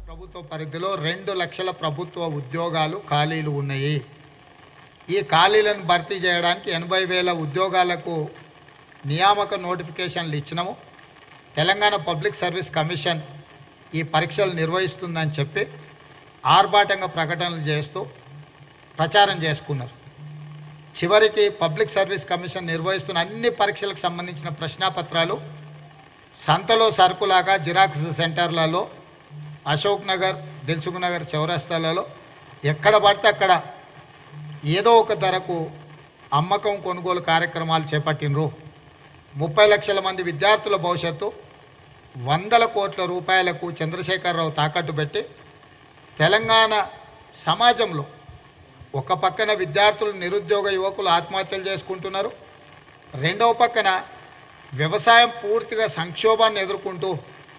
ప్రభుత్వ పరిధిలో రెండు లక్షల ప్రభుత్వ ఉద్యోగాలు ఖాళీలు ఉన్నాయి ఈ ఖాళీలను భర్తీ చేయడానికి ఎనభై వేల ఉద్యోగాలకు నియామక నోటిఫికేషన్లు ఇచ్చినాము తెలంగాణ పబ్లిక్ సర్వీస్ కమిషన్ ఈ పరీక్షలు నిర్వహిస్తుందని చెప్పి ఆర్భాటంగా ప్రకటనలు చేస్తూ ప్రచారం చేసుకున్నారు చివరికి పబ్లిక్ సర్వీస్ కమిషన్ నిర్వహిస్తున్న అన్ని పరీక్షలకు సంబంధించిన ప్రశ్నాపత్రాలు సంతలో సరుకులాగా జిరాక్స్ సెంటర్లలో అశోక్ నగర్ దిల్సుఖ్ నగర్ చౌరస్తాలలో ఎక్కడ పడితే అక్కడ ఏదో ఒక ధరకు అమ్మకం కొనుగోలు కార్యక్రమాలు చేపట్టినరు ముప్పై లక్షల మంది విద్యార్థుల భవిష్యత్తు వందల కోట్ల రూపాయలకు చంద్రశేఖరరావు తాకట్టు పెట్టి తెలంగాణ సమాజంలో ఒక పక్కన విద్యార్థులు నిరుద్యోగ యువకులు ఆత్మహత్యలు చేసుకుంటున్నారు రెండవ పక్కన వ్యవసాయం పూర్తిగా సంక్షోభాన్ని ఎదుర్కొంటూ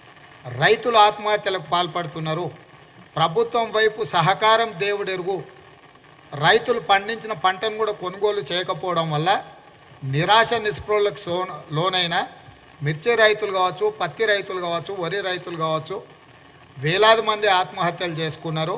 రైతులు ఆత్మహత్యలకు పాల్పడుతున్నారు ప్రభుత్వం వైపు సహకారం దేవుడెరుగు రైతులు పండించిన పంటను కూడా కొనుగోలు చేయకపోవడం వల్ల నిరాశ నిస్పృహలకు సో లోనైన మిర్చి రైతులు కావచ్చు పత్తి రైతులు కావచ్చు వరి రైతులు కావచ్చు వేలాది మంది ఆత్మహత్యలు చేసుకున్నారు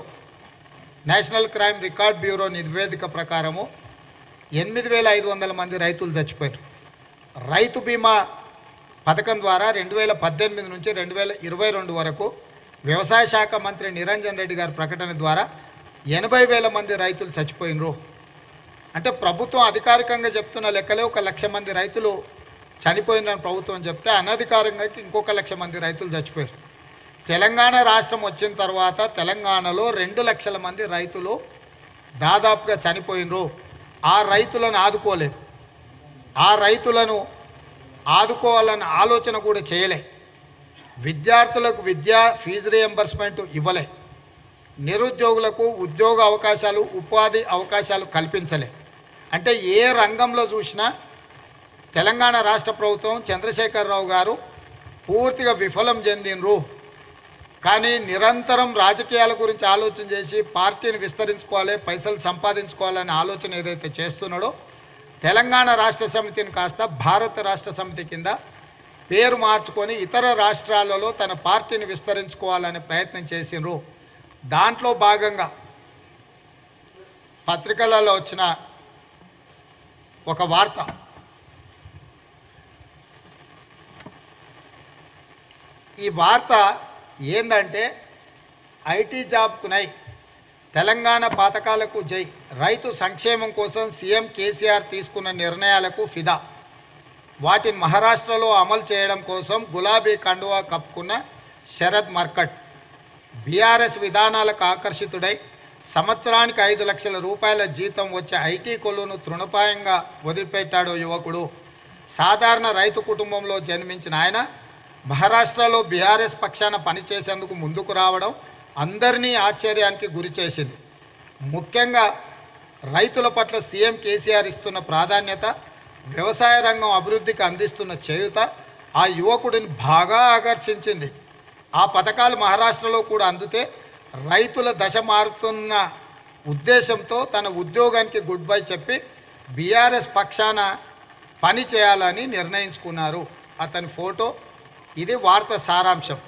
నేషనల్ క్రైమ్ రికార్డ్ బ్యూరో నివేదిక ప్రకారము ఎనిమిది వేల ఐదు వందల మంది రైతులు చచ్చిపోయారు రైతు బీమా పథకం ద్వారా రెండు వేల పద్దెనిమిది నుంచి రెండు వేల ఇరవై రెండు వరకు వ్యవసాయ శాఖ మంత్రి నిరంజన్ రెడ్డి గారి ప్రకటన ద్వారా ఎనభై వేల మంది రైతులు చచ్చిపోయినరు అంటే ప్రభుత్వం అధికారికంగా చెప్తున్న లెక్కలే ఒక లక్ష మంది రైతులు చనిపోయినని ప్రభుత్వం చెప్తే అనధికారంగా ఇంకొక లక్ష మంది రైతులు చచ్చిపోయారు తెలంగాణ రాష్ట్రం వచ్చిన తర్వాత తెలంగాణలో రెండు లక్షల మంది రైతులు దాదాపుగా చనిపోయినరు ఆ రైతులను ఆదుకోలేదు ఆ రైతులను ఆదుకోవాలన్న ఆలోచన కూడా చేయలే విద్యార్థులకు విద్యా ఫీజు రియంబర్స్మెంట్ ఇవ్వలే నిరుద్యోగులకు ఉద్యోగ అవకాశాలు ఉపాధి అవకాశాలు కల్పించలే అంటే ఏ రంగంలో చూసినా తెలంగాణ రాష్ట్ర ప్రభుత్వం చంద్రశేఖరరావు గారు పూర్తిగా విఫలం చెందినరు కానీ నిరంతరం రాజకీయాల గురించి ఆలోచన చేసి పార్టీని విస్తరించుకోవాలి పైసలు సంపాదించుకోవాలనే ఆలోచన ఏదైతే చేస్తున్నాడో తెలంగాణ రాష్ట్ర సమితిని కాస్త భారత రాష్ట్ర సమితి కింద పేరు మార్చుకొని ఇతర రాష్ట్రాలలో తన పార్టీని విస్తరించుకోవాలనే ప్రయత్నం చేసిండ్రు దాంట్లో భాగంగా పత్రికలలో వచ్చిన ఒక వార్త ఈ వార్త ఏందంటే ఐటీ జాబ్కునై తెలంగాణ పథకాలకు జై రైతు సంక్షేమం కోసం సీఎం కేసీఆర్ తీసుకున్న నిర్ణయాలకు ఫిదా వాటిని మహారాష్ట్రలో అమలు చేయడం కోసం గులాబీ కండువా కప్పుకున్న శరద్ మర్కట్ బీఆర్ఎస్ విధానాలకు ఆకర్షితుడై సంవత్సరానికి ఐదు లక్షల రూపాయల జీతం వచ్చే ఐటీ కొలువును తృణపాయంగా వదిలిపెట్టాడు యువకుడు సాధారణ రైతు కుటుంబంలో జన్మించిన ఆయన మహారాష్ట్రలో బీఆర్ఎస్ పక్షాన పనిచేసేందుకు ముందుకు రావడం అందరినీ ఆశ్చర్యానికి గురి చేసింది ముఖ్యంగా రైతుల పట్ల సీఎం కేసీఆర్ ఇస్తున్న ప్రాధాన్యత వ్యవసాయ రంగం అభివృద్ధికి అందిస్తున్న చేయుత ఆ యువకుడిని బాగా ఆకర్షించింది ఆ పథకాలు మహారాష్ట్రలో కూడా అందితే రైతుల దశ మారుతున్న ఉద్దేశంతో తన ఉద్యోగానికి గుడ్ బై చెప్పి బీఆర్ఎస్ పక్షాన పని చేయాలని నిర్ణయించుకున్నారు అతని ఫోటో ఇది వార్త సారాంశం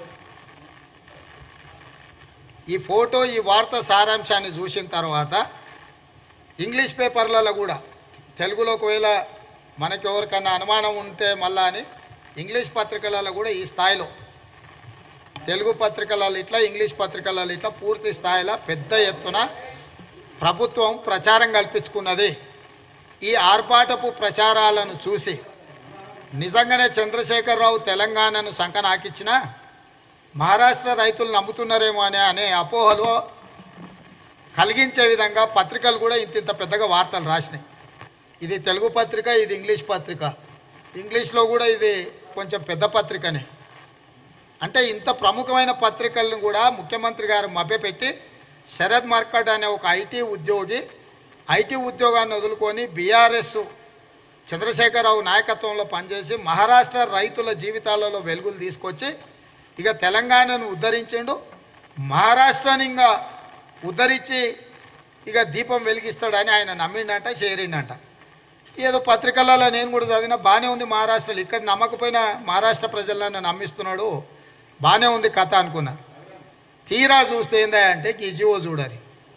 ఈ ఫోటో ఈ వార్త సారాంశాన్ని చూసిన తర్వాత ఇంగ్లీష్ పేపర్లలో కూడా తెలుగులో ఒకవేళ మనకి ఎవరికన్నా అనుమానం ఉంటే మళ్ళా అని ఇంగ్లీష్ పత్రికలలో కూడా ఈ స్థాయిలో తెలుగు పత్రికలలో ఇట్లా ఇంగ్లీష్ పత్రికలలో ఇట్లా పూర్తి స్థాయిలో పెద్ద ఎత్తున ప్రభుత్వం ప్రచారం కల్పించుకున్నది ఈ ఆర్భాటపు ప్రచారాలను చూసి నిజంగానే చంద్రశేఖరరావు తెలంగాణను సంకనాకిచ్చినా మహారాష్ట్ర రైతులు నమ్ముతున్నారేమో అనే అనే అపోహలు కలిగించే విధంగా పత్రికలు కూడా ఇంత ఇంత పెద్దగా వార్తలు రాసినాయి ఇది తెలుగు పత్రిక ఇది ఇంగ్లీష్ పత్రిక ఇంగ్లీష్లో కూడా ఇది కొంచెం పెద్ద పత్రికనే అంటే ఇంత ప్రముఖమైన పత్రికలను కూడా ముఖ్యమంత్రి గారు మభ్యపెట్టి శరద్ మార్కట్ అనే ఒక ఐటీ ఉద్యోగి ఐటీ ఉద్యోగాన్ని వదులుకొని బీఆర్ఎస్ చంద్రశేఖరరావు నాయకత్వంలో పనిచేసి మహారాష్ట్ర రైతుల జీవితాలలో వెలుగులు తీసుకొచ్చి ఇక తెలంగాణను ఉద్ధరించిండు మహారాష్ట్రని ఇంకా ఉద్ధరించి ఇక దీపం వెలిగిస్తాడని ఆయన నమ్మిండంట చేరిండంట ఏదో పత్రికలలో నేను కూడా చదివిన బాగానే ఉంది మహారాష్ట్రలో ఇక్కడ నమ్మకపోయినా మహారాష్ట్ర ప్రజలను నమ్మిస్తున్నాడు బాగానే ఉంది కథ అనుకున్నా తీరా చూస్తే ఏందా అంటే ఈ జీవో చూడాలి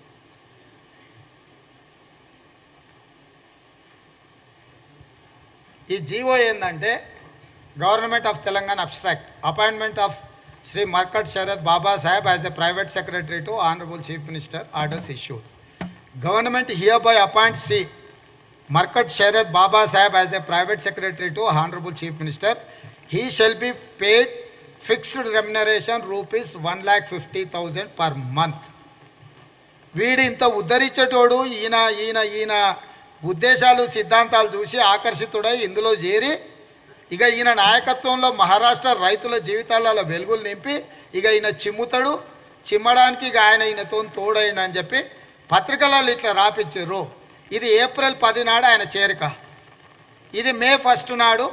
ఈ జీవో ఏంటంటే government of Telangana abstract appointment of Shri Markat Sharath Baba Saheb as a private secretary to honourable chief minister orders issued government hereby appoint Shri Markat Sharath Baba Saheb as a private secretary to honourable chief minister he shall be paid fixed remuneration rupees one lakh fifty thousand per month వీడు ఇంత ఉద్ధరించేటోడు ఈయన ఈయన ఈయన ఉద్దేశాలు సిద్ధాంతాలు చూసి ఆకర్షితుడై ఇందులో చేరి ఇక ఈయన నాయకత్వంలో మహారాష్ట్ర రైతుల జీవితాలలో వెలుగులు నింపి ఇక ఈయన చిమ్ముతాడు చిమ్మడానికి ఇక ఆయన ఈయనతో తోడైండు అని చెప్పి పత్రికలలో ఇట్లా రాపిచ్చారు ఇది ఏప్రిల్ పది నాడు ఆయన చేరిక ఇది మే ఫస్ట్ నాడు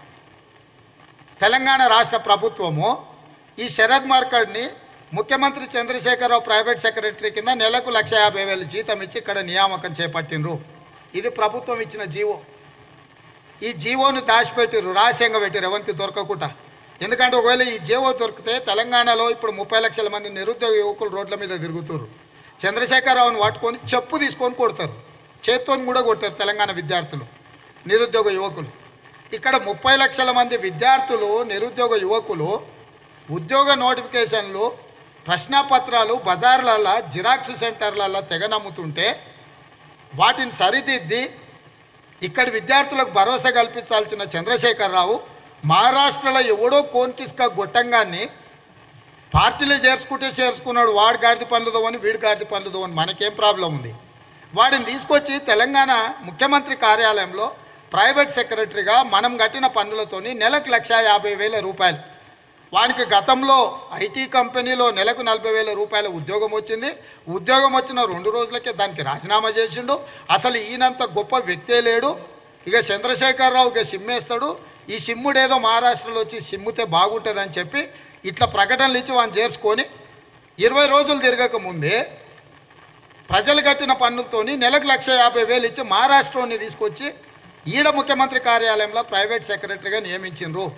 తెలంగాణ రాష్ట్ర ప్రభుత్వము ఈ శరద్ మార్కడ్ని ముఖ్యమంత్రి చంద్రశేఖరరావు ప్రైవేట్ సెక్రటరీ కింద నెలకు లక్ష యాభై వేలు జీతం ఇచ్చి ఇక్కడ నియామకం చేపట్టినరు ఇది ప్రభుత్వం ఇచ్చిన జీవో ఈ జీవోను దాచిపెట్టిర్రు రహస్యంగా పెట్టిరు ఎవరికి దొరకకుండా ఎందుకంటే ఒకవేళ ఈ జీవో దొరికితే తెలంగాణలో ఇప్పుడు ముప్పై లక్షల మంది నిరుద్యోగ యువకులు రోడ్ల మీద తిరుగుతున్నారు చంద్రశేఖరరావుని పట్టుకొని చెప్పు తీసుకొని కొడతారు చేత్తోని కూడా కొడతారు తెలంగాణ విద్యార్థులు నిరుద్యోగ యువకులు ఇక్కడ ముప్పై లక్షల మంది విద్యార్థులు నిరుద్యోగ యువకులు ఉద్యోగ నోటిఫికేషన్లు ప్రశ్నాపత్రాలు బజార్లలో జిరాక్స్ సెంటర్లలో తెగ నమ్ముతుంటే వాటిని సరిదిద్ది ఇక్కడి విద్యార్థులకు భరోసా కల్పించాల్సిన చంద్రశేఖరరావు మహారాష్ట్రలో ఎవడో కోన్కిస్క గొట్టంగాన్ని పార్టీలో చేర్చుకుంటే చేర్చుకున్నాడు వాడు గాడిద పనులదో అని వీడి గాడిద పనులదో అని మనకేం ప్రాబ్లం ఉంది వాడిని తీసుకొచ్చి తెలంగాణ ముఖ్యమంత్రి కార్యాలయంలో ప్రైవేట్ సెక్రటరీగా మనం కట్టిన పన్నులతోని నెలకు లక్ష యాభై వేల రూపాయలు వానికి గతంలో ఐటీ కంపెనీలో నెలకు నలభై వేల రూపాయల ఉద్యోగం వచ్చింది ఉద్యోగం వచ్చిన రెండు రోజులకే దానికి రాజీనామా చేసిండు అసలు ఈయనంత గొప్ప వ్యక్తే లేడు ఇక చంద్రశేఖరరావు ఇక సిమ్మేస్తాడు ఈ సిమ్ముడేదో మహారాష్ట్రలో వచ్చి సిమ్ముతే బాగుంటుందని చెప్పి ఇట్లా ప్రకటనలు ఇచ్చి వాడిని చేర్చుకొని ఇరవై రోజులు తిరగక ముందే ప్రజలు కట్టిన పన్నులతోని నెలకు లక్ష యాభై వేలు ఇచ్చి మహారాష్ట్రని తీసుకొచ్చి ఈడ ముఖ్యమంత్రి కార్యాలయంలో ప్రైవేట్ సెక్రటరీగా నియమించిండ్రు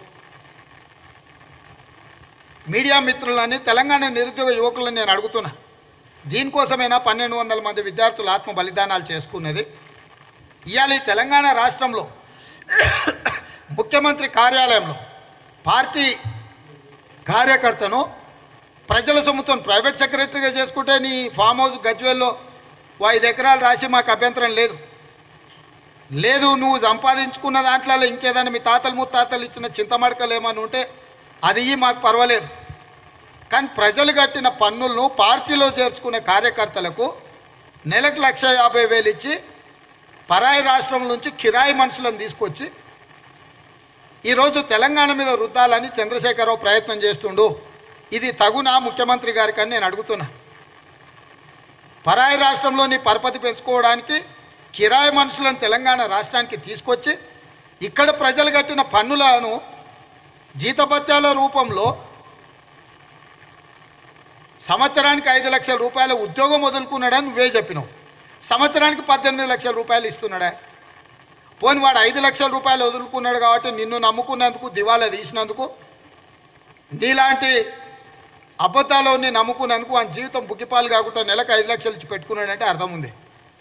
మీడియా మిత్రులని తెలంగాణ నిరుద్యోగ యువకులను నేను అడుగుతున్నా దీనికోసమైనా పన్నెండు వందల మంది విద్యార్థులు ఆత్మ బలిదానాలు చేసుకున్నది ఇవాళ ఈ తెలంగాణ రాష్ట్రంలో ముఖ్యమంత్రి కార్యాలయంలో పార్టీ కార్యకర్తను ప్రజల సొమ్ముతో ప్రైవేట్ సెక్రటరీగా చేసుకుంటే నీ ఫామ్ హౌస్ గజ్వేల్లో ఓ ఐదు ఎకరాలు రాసి మాకు అభ్యంతరం లేదు లేదు నువ్వు సంపాదించుకున్న దాంట్లో ఇంకేదైనా మీ తాతలు ముత్తాతలు ఇచ్చిన చింతమడకలు ఏమని ఉంటే అది ఇయ్యి మాకు పర్వాలేదు కానీ ప్రజలు కట్టిన పన్నులను పార్టీలో చేర్చుకునే కార్యకర్తలకు నెలకు లక్ష యాభై వేలు ఇచ్చి పరాయి రాష్ట్రం నుంచి కిరాయి మనుషులను తీసుకొచ్చి ఈరోజు తెలంగాణ మీద రుద్దాలని చంద్రశేఖరరావు ప్రయత్నం చేస్తుండు ఇది తగునా ముఖ్యమంత్రి గారికి అని నేను అడుగుతున్నా పరాయి రాష్ట్రంలోని పరపతి పెంచుకోవడానికి కిరాయి మనుషులను తెలంగాణ రాష్ట్రానికి తీసుకొచ్చి ఇక్కడ ప్రజలు కట్టిన పన్నులను జీతభత్యాల రూపంలో సంవత్సరానికి ఐదు లక్షల రూపాయల ఉద్యోగం వదులుకున్నాడని నువ్వే చెప్పినావు సంవత్సరానికి పద్దెనిమిది లక్షల రూపాయలు ఇస్తున్నాడా పోని వాడు ఐదు లక్షల రూపాయలు వదులుకున్నాడు కాబట్టి నిన్ను నమ్ముకున్నందుకు దివాలా తీసినందుకు నీలాంటి అబద్ధాలని నమ్ముకున్నందుకు వాని జీవితం బుగ్గిపాలు కాకుండా నెలకు ఐదు లక్షలు ఇచ్చి పెట్టుకున్నాడంటే అర్థం ఉంది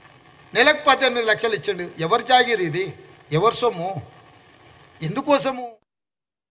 నెలకు పద్దెనిమిది లక్షలు ఇచ్చిండు ఎవరి జాగిరి ఇది ఎవరి సొమ్ము ఎందుకోసము